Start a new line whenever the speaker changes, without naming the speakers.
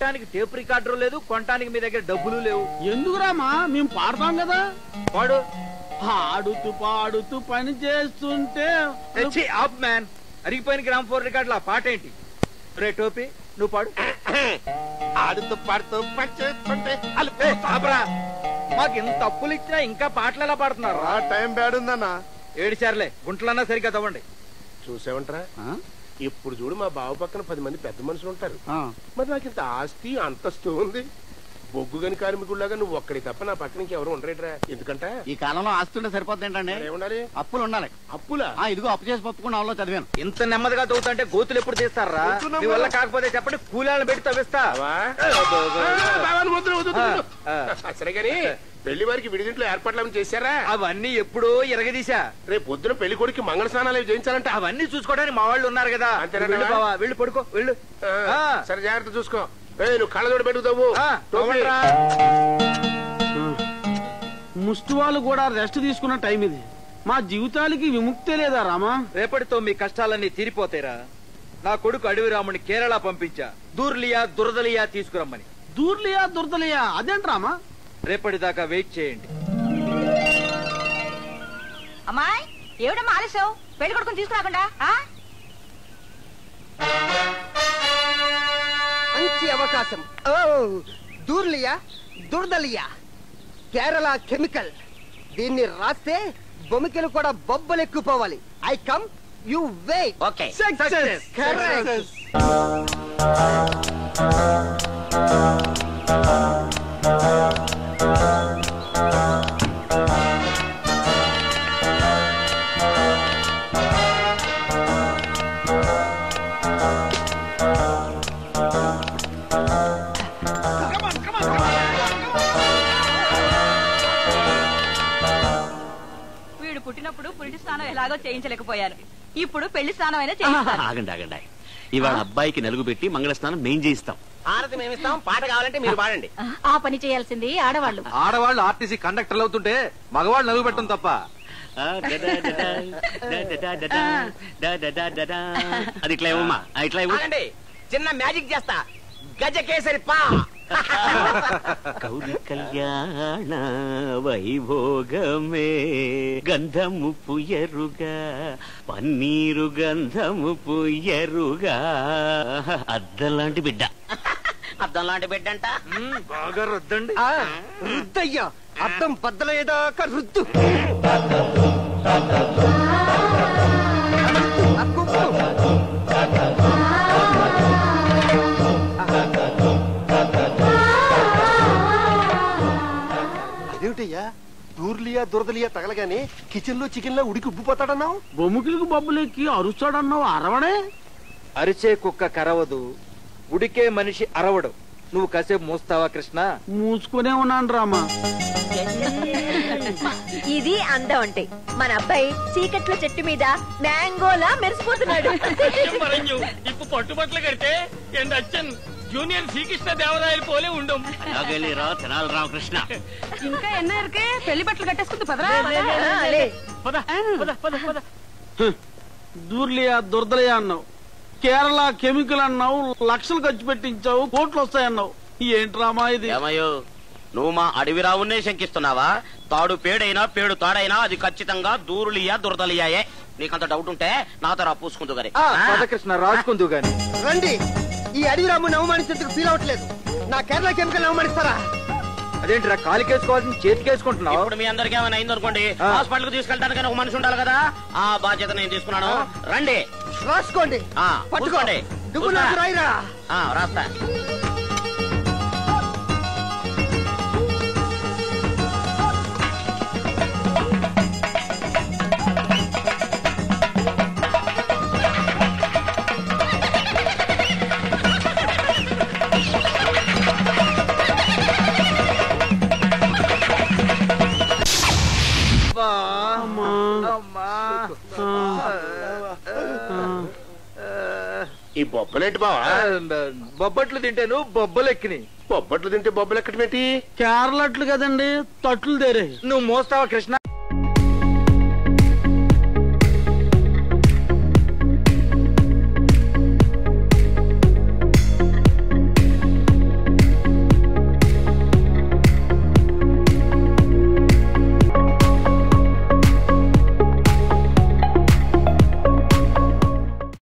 వినటానికి tape recorder లేదు కొనటానికి మీ దగ్గర డబ్బులు లేవు
ఎందుకు రామా మేము పాడతాం కదా
వాడు
ఆడుతూ పాడుతూ పని చేస్తుంటే
తెచ్చి ఆప్ మ్యాన్ అరిగిపోయిన గ్రామ్ ఫోర్ రికార్డులు ఆ పాట ఏంటి రే టోపీ నువ్వు పాడు
ఆడుతూ పాడుతూ పని చేస్తుంటే
ఏ, ఆపరా. మాకు ఇంత అప్పులు ఇచ్చినా ఇంకా పాటలు ఎలా పాడుతున్నారు
ఆ టైం బ్యాడ్ ఉందన్నా
ఏడిచారులే గుంటలన్నా సరిగ్గా తవ్వండి
చూసావంటరా
ఆ?
ఇప్పుడు చూడు మా బావ పక్కన పది మంది పెద్ద మనుషులు ఉంటారు
ఆ.
మరి నాకు ఇంత ఆస్తి అంతస్తు ఉంది బొగ్గు గని కార్మికుడిలాగా నువ్వు ఒక్కడి తప్ప నా పక్కన ఇంకెవరు ఉండరేట్రా ఎందుకంట
ఈ కాలంలో ఆస్తుంటే సరిపోతుంది ఏంటండి
ఏముండాలి
అప్పులు ఉండాలి
అప్పులా
ఆ ఇదిగో అప్పు చేసి పప్పుకున్న వాళ్ళు చదివాను
ఇంత నెమ్మదిగా తవ్వుతుంటే గోతులు ఎప్పుడు తీస్తారా
కూర్చున్నాం
మీ వల్ల
కదా.
కాకపోతే చెప్పండి కూలాలను పెట్టి తవ్విస్తా
బావా? ఆ, బావాని ముద్ర వద్దు, వద్దు, వద్దు.
ఆ.
సరే గాని పెళ్లి వారికి విడిదింట్లో ఏర్పాట్లు ఏమైనా చేశారా
అవన్నీ ఎప్పుడో ఎరగదీశా
రేపు పొద్దున పెళ్లి కొడుకు మంగళ స్నానాలు అవి చేయించాలంట
అవన్నీ చూసుకోవడానికి మా వాళ్ళు ఉన్నారు కదా
అంతేనా?
వెళ్ళు బావా వెళ్ళు పడుకో వెళ్ళు
ఆ,
ఆ.
సరే జాగ్రత్త చూసుకో ఏ నువ్వు కళ్ళజోడు పెట్టుకుతావు
ఆ, తవ్వండిరా.
ముష్టి వాళ్ళు కూడా రెస్ట్ తీసుకున్న టైం ఇది మా జీవితాలకి విముక్తే లేదా రామా
రేపటితో మీ కష్టాలన్నీ తీరిపోతాయిరా నా కొడుకు అడవి రాముని కేరళ పంపించా దూర్లియా దురదలియా తీసుకురమ్మని
దూర్లియా దుర్దలియా అదేంటి రామా
రేపటి దాకా వెయిట్ చేయండి
అమ్మాయి ఏమిటమ్మా ఆలస్యం పెళ్లి కొడుకుని తీసుకురాకుండా ఆ?
మంచి అవకాశం ఓ దూర్లియా దుర్దలియా కేరళ కెమికల్ దీన్ని రాస్తే బొమికలు కూడా బొబ్బలెక్కుపోవాలి I come you wait
okay
success correct
వీడు పుట్టినప్పుడు పురిటి స్నానం ఎలాగో చేయించలేకపోయాను ఇప్పుడు పెళ్లి స్నానం అయినా చేయిస్తాను
ఆగండి ఆగండి ఇవాళ అబ్బాయికి నలుగు పెట్టి మంగళ స్నానం మేం చేయిస్తాం
హారతి మేమిస్తాం పాట కావాలంటే మీరు పాడండి
ఆ పని చేయాల్సింది ఆడవాళ్ళు
ఆడవాళ్ళు ఆర్టీసీ కండక్టర్లు అవుతుంటే మగవాళ్ళు నలుగు పెట్టడం తప్ప
ఆ, డడా, డడా, డడా, డడా, డడా, డడా, డడా. అది ఇట్లా ఇవ్వమ్మా ఆ, ఇట్లా ఇవ్వు
ఆగండి చిన్న మ్యాజిక్ చేస్తా గజకేసరి పా
గౌరి కళ్యాణ వైభోగమే గంధము పుయరుగా పన్నీరు గంధము పుయరుగా అద్దలాంటి బిడ్డ
అద్దం లాంటి బిడ్డంట
బాగా రుద్దండి
రుద్దయ్యా అర్థం బద్దలయ్యేదాకా రుద్దు ఆ కుప్పు.
అదేమిటయ్యా దూర్లియా దురదలియా తగలగానే కిచెన్ లో చికెన్ లో ఉడికి ఉబ్బిపోతాడన్నావు
బొమ్ముకిలికి బొబ్బులెక్కి అరుస్తాడన్నావు అరవడే
అరిచే కుక్క కరవదు ఉడికే మనిషి అరవడు నువ్వు కాసేపు మోస్తావా కృష్ణ
మూసుకునే ఉన్నాను రామా
ఇది అందం అంటే మన అబ్బాయి చీకట్ల చెట్టు మీద మ్యాంగోలా మెరిసిపోతున్నాడు
ഇപ്പൊ പട്ടുപട്ടില് കെട്ടെ എന്റെ അച്ഛൻ ജൂനിയർ ശ്രീകൃഷ്ണ ദേവരായൽ പോലെ ഉണ്ടും
అలాగేలేరా తెనాలి రామకృష్ణ
ఇంకా ఎన్న ఇరుకే పెళ్లి బట్టలు కట్టేసుకుంది పదరా
ఆ, లే.
పద పద పద పద
దూర్లియా దుర్దలియా అన్నావు కేరళ కెమికల్ అన్నావు లక్షలు ఖర్చు పెట్టించావు కోట్లు వస్తాయన్నావు ఏంటి రామా ఇది
ఏమయ్యో నువ్వు మా అడవి రావునే శంకిస్తున్నావా తాడు పేడైనా పేడు తాడైనా అది ఖచ్చితంగా దూరులియా దురదలియాయే నీకంత డౌట్ ఉంటే నాతో రా పూసుకుందు గారి
ఆ, పద కృష్ణ రాసుకుందు గాని
రండి ఈ అడవి రాముని అవమానించేందుకు ఫీల్ అవ్వట్లేదు నా కేరళ కెమికల్ అవమానిస్తారా
అదేంటిరా కాలికేసుకోవాల్సింది చేతికేసుకుంటున్నావు
ఇప్పుడు మీ అందరికి ఏమైనా అయిందనుకోండి
ఆ.
హాస్పిటల్ కు తీసుకెళ్ళడానికి ఒక మనిషి ఉండాలి కదా ఆ బాధ్యత నేను తీసుకున్నాను రండి
రాసుకోండి
ఆ,
పట్టుకో
పూసుకోండి.
దువ్వు
పూసుకో.
నాకు రాయిరా
ఆ, రాస్తా
అబ్బా.
అమ్మా.
అమ్మా.
ఈ బొబ్బలేంటి బావా
ఆ, బొబ్బట్లు తింటేను బొబ్బలెక్కినాయి
బొబ్బట్లు తింటే బొబ్బలు ఎక్కడమేంటి
కేరళట్లు కదండి తట్లు తెరే
నువ్వు మోస్తావా కృష్ణ